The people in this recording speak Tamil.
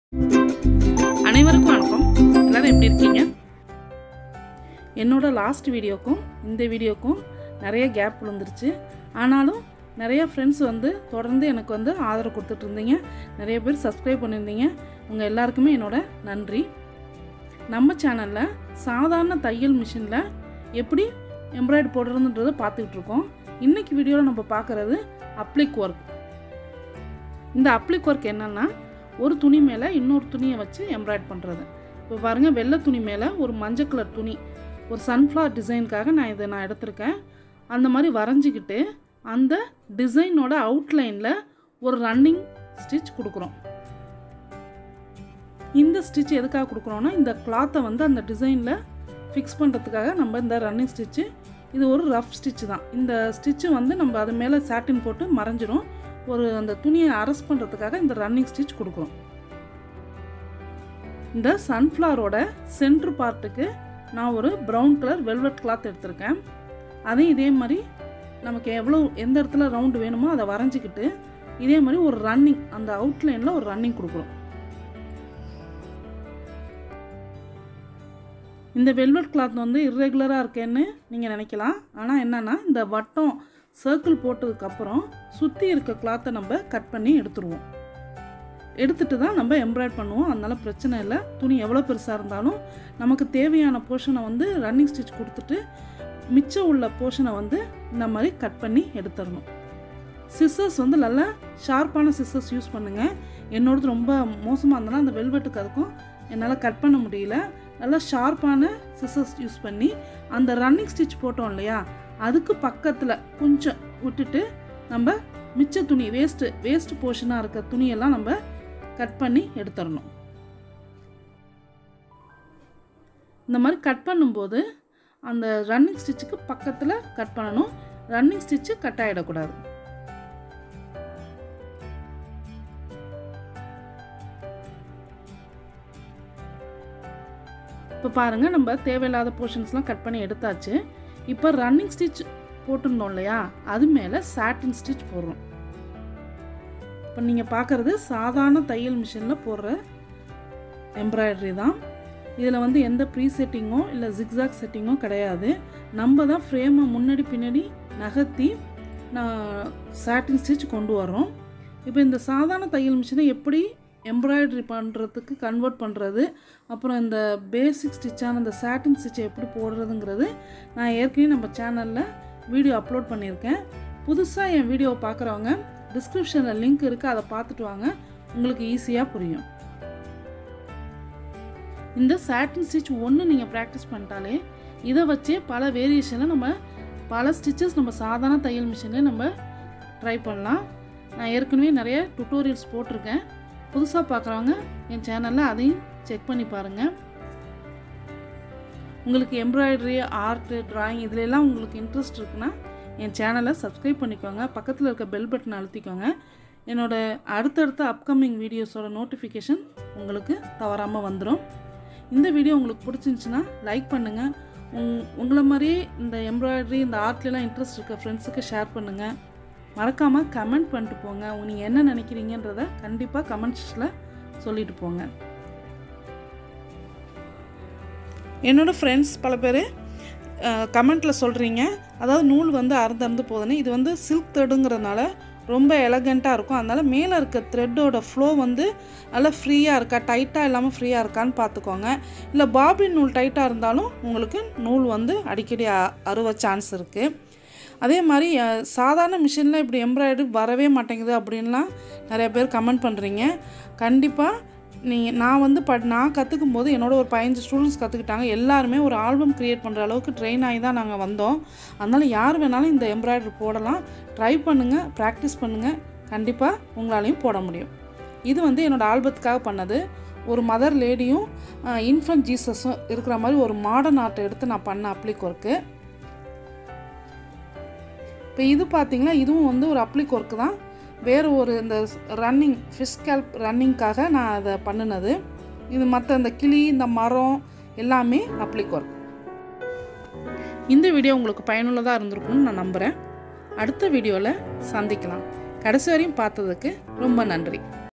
அனைவருக்கும் வணக்கம் எல்லாரும் எப்படி இருக்கீங்க என்னோட லாஸ்ட் வீடியோக்கும் இந்த வீடியோக்கும் நிறைய கேப் விழுந்துருச்சு ஆனாலும் நிறைய ஃப்ரெண்ட்ஸ் வந்து தொடர்ந்து எனக்கு வந்து ஆதரவு கொடுத்துட்டு இருந்தீங்க நிறைய பேர் சப்ஸ்கிரைப் பண்ணியிருந்தீங்க உங்கள் எல்லாருக்குமே என்னோட நன்றி நம்ம சேனலில் சாதாரண தையல் மிஷினில் எப்படி எம்ப்ராய்டரி போடுறதுன்றதை பார்த்துக்கிட்டு இருக்கோம் இன்றைக்கி வீடியோவில் நம்ம பார்க்குறது அப்ளிக் ஒர்க் இந்த அப்ளிக் ஒர்க் என்னென்னா ஒரு துணி மேலே இன்னொரு துணியை வச்சு எம்ப்ராய்ட் பண்ணுறது இப்போ பாருங்கள் வெள்ளை துணி மேலே ஒரு மஞ்சள் கலர் துணி ஒரு சன்ஃப்ளவர் டிசைனுக்காக நான் இதை நான் எடுத்திருக்கேன் அந்த மாதிரி வரைஞ்சிக்கிட்டு அந்த டிசைனோட அவுட்லைனில் ஒரு ரன்னிங் ஸ்டிச் கொடுக்குறோம் இந்த ஸ்டிச் எதுக்காக கொடுக்குறோன்னா இந்த கிளாத்தை வந்து அந்த டிசைனில் ஃபிக்ஸ் பண்ணுறதுக்காக நம்ம இந்த ரன்னிங் ஸ்டிச்சு இது ஒரு ரஃப் ஸ்டிச் தான் இந்த ஸ்டிச்சு வந்து நம்ம அது மேலே சாட்டின் போட்டு மறைஞ்சிரும் ஒரு அந்த துணியை அரெஸ்ட் பண்ணுறதுக்காக இந்த ரன்னிங் ஸ்டிச் கொடுக்குறோம் இந்த சன்ஃப்ளவரோட சென்ட்ரு பார்ட்டுக்கு நான் ஒரு ப்ரௌன் கலர் வெல்வெட் கிளாத் எடுத்திருக்கேன் அதையும் இதே மாதிரி நமக்கு எவ்வளோ எந்த இடத்துல ரவுண்டு வேணுமோ அதை வரைஞ்சிக்கிட்டு இதே மாதிரி ஒரு ரன்னிங் அந்த அவுட்லைனில் ஒரு ரன்னிங் கொடுக்குறோம் இந்த வெல்வெட் கிளாத் வந்து இர்ரெகுலராக இருக்கேன்னு நீங்கள் நினைக்கலாம் ஆனால் என்னென்னா இந்த வட்டம் சர்க்கிள் போட்டதுக்கப்புறம் சுற்றி இருக்க கிளாத்தை நம்ம கட் பண்ணி எடுத்துருவோம் எடுத்துட்டு தான் நம்ம எம்ப்ராய்ட் பண்ணுவோம் அதனால் பிரச்சனை இல்லை துணி எவ்வளோ பெருசாக இருந்தாலும் நமக்கு தேவையான போர்ஷனை வந்து ரன்னிங் ஸ்டிச் கொடுத்துட்டு மிச்சம் உள்ள போர்ஷனை வந்து இந்த மாதிரி கட் பண்ணி எடுத்துடணும் சிஸ்ஸர்ஸ் வந்து நல்லா ஷார்ப்பான சிஸ்ஸர்ஸ் யூஸ் பண்ணுங்கள் என்னோடது ரொம்ப மோசமாக இருந்தனா அந்த வெல்வெட்டுக்கு அதுக்கும் என்னால் கட் பண்ண முடியல நல்லா ஷார்ப்பான சிஸ்ஸர்ஸ் யூஸ் பண்ணி அந்த ரன்னிங் ஸ்டிச் போட்டோம் இல்லையா அதுக்கு பக்கத்தில் கொஞ்சம் விட்டுட்டு நம்ம மிச்ச துணி வேஸ்ட்டு வேஸ்ட் போர்ஷனாக இருக்க துணியெல்லாம் நம்ம கட் பண்ணி எடுத்துடணும் இந்த மாதிரி கட் பண்ணும்போது அந்த ரன்னிங் ஸ்டிச்சுக்கு பக்கத்தில் கட் பண்ணணும் ரன்னிங் ஸ்டிச்சு கட் ஆகிடக்கூடாது இப்போ பாருங்கள் நம்ம தேவையில்லாத போர்ஷன்ஸ்லாம் கட் பண்ணி எடுத்தாச்சு இப்போ ரன்னிங் ஸ்டிச் போட்டிருந்தோம் இல்லையா அது மேலே சாட்டின் ஸ்டிச் போடுறோம் இப்போ நீங்கள் பார்க்குறது சாதாரண தையல் மிஷினில் போடுற எம்ப்ராய்டரி தான் இதில் வந்து எந்த ப்ரீ செட்டிங்கோ இல்லை ஜிக்ஸாக் செட்டிங்கோ கிடையாது நம்ம தான் ஃப்ரேமை முன்னாடி பின்னாடி நகர்த்தி நான் சாட்டின் ஸ்டிச் கொண்டு வரோம் இப்போ இந்த சாதாரண தையல் மிஷினை எப்படி எம்ப்ராய்டரி பண்ணுறதுக்கு கன்வெர்ட் பண்ணுறது அப்புறம் இந்த பேசிக் ஸ்டிச்சான இந்த சாட்டின் ஸ்டிச்சை எப்படி போடுறதுங்கிறது நான் ஏற்கனவே நம்ம சேனலில் வீடியோ அப்லோட் பண்ணியிருக்கேன் புதுசாக என் வீடியோவை பார்க்குறவங்க டிஸ்கிரிப்ஷனில் லிங்க் இருக்குது அதை பார்த்துட்டு வாங்க உங்களுக்கு ஈஸியாக புரியும் இந்த சாட்டின் ஸ்டிச் ஒன்று நீங்கள் ப்ராக்டிஸ் பண்ணிட்டாலே இதை வச்சே பல வேரியேஷனில் நம்ம பல ஸ்டிச்சஸ் நம்ம சாதாரண தையல் மிஷின்லேயே நம்ம ட்ரை பண்ணலாம் நான் ஏற்கனவே நிறைய டுட்டோரியல்ஸ் போட்டிருக்கேன் புதுசாக பார்க்குறவங்க என் சேனலில் அதையும் செக் பண்ணி பாருங்கள் உங்களுக்கு எம்ப்ராய்டரி ஆர்ட்டு ட்ராயிங் இதுலெல்லாம் உங்களுக்கு இன்ட்ரெஸ்ட் இருக்குன்னா என் சேனலை சப்ஸ்கிரைப் பண்ணிக்கோங்க பக்கத்தில் இருக்க பெல் பட்டன் அழுத்திக்கோங்க என்னோடய அடுத்தடுத்த அப்கமிங் வீடியோஸோட நோட்டிஃபிகேஷன் உங்களுக்கு தவறாமல் வந்துடும் இந்த வீடியோ உங்களுக்கு பிடிச்சிருந்துச்சின்னா லைக் பண்ணுங்கள் உங் உங்களை மாதிரியே இந்த எம்ப்ராய்டரி இந்த ஆர்ட்லலாம் இன்ட்ரெஸ்ட் இருக்க ஃப்ரெண்ட்ஸுக்கு ஷேர் பண்ணுங்கள் மறக்காமல் கமெண்ட் பண்ணிட்டு போங்க நீங்கள் என்ன நினைக்கிறீங்கன்றத கண்டிப்பாக கமெண்ட்ஸில் சொல்லிட்டு போங்க என்னோடய ஃப்ரெண்ட்ஸ் பல பேர் கமெண்ட்டில் சொல்கிறீங்க அதாவது நூல் வந்து அறுந்து அறுந்து போகுதுன்னு இது வந்து சில்க் த்ரெட்டுங்கிறதுனால ரொம்ப எலகண்ட்டாக இருக்கும் அதனால் மேலே இருக்க த்ரெட்டோட ஃப்ளோ வந்து நல்லா ஃப்ரீயாக இருக்கா டைட்டாக இல்லாமல் ஃப்ரீயாக இருக்கான்னு பார்த்துக்கோங்க இல்லை பாபின் நூல் டைட்டாக இருந்தாலும் உங்களுக்கு நூல் வந்து அடிக்கடி அறுவ சான்ஸ் இருக்குது அதே மாதிரி சாதாரண மிஷினில் இப்படி எம்ப்ராய்டரி வரவே மாட்டேங்குது அப்படின்லாம் நிறைய பேர் கமெண்ட் பண்ணுறீங்க கண்டிப்பாக நீங்கள் நான் வந்து ப நான் கற்றுக்கும் போது என்னோட ஒரு பதினஞ்சு ஸ்டூடெண்ட்ஸ் கற்றுக்கிட்டாங்க எல்லாருமே ஒரு ஆல்பம் க்ரியேட் பண்ணுற அளவுக்கு ட்ரெயின் ஆகி தான் நாங்கள் வந்தோம் அதனால் யார் வேணாலும் இந்த எம்ப்ராய்டரி போடலாம் ட்ரை பண்ணுங்கள் ப்ராக்டிஸ் பண்ணுங்கள் கண்டிப்பாக உங்களாலையும் போட முடியும் இது வந்து என்னோடய ஆல்பத்துக்காக பண்ணது ஒரு மதர் லேடியும் இன்ஃபன்ட் ஜீசஸும் இருக்கிற மாதிரி ஒரு மாடர்ன் ஆர்ட்டை எடுத்து நான் பண்ண அப்ளிக் ஒர்க்கு இப்போ இது பார்த்திங்கன்னா இதுவும் வந்து ஒரு அப்ளிக் ஒர்க்கு தான் வேறு ஒரு இந்த ரன்னிங் ஃபிஷ் கேல்ப் ரன்னிங்க்காக நான் அதை பண்ணினது இது மற்ற இந்த கிளி இந்த மரம் எல்லாமே அப்ளிக் ஒர்க் இந்த வீடியோ உங்களுக்கு பயனுள்ளதாக இருந்திருக்கும்னு நான் நம்புகிறேன் அடுத்த வீடியோவில் சந்திக்கலாம் கடைசி வரையும் பார்த்ததுக்கு ரொம்ப நன்றி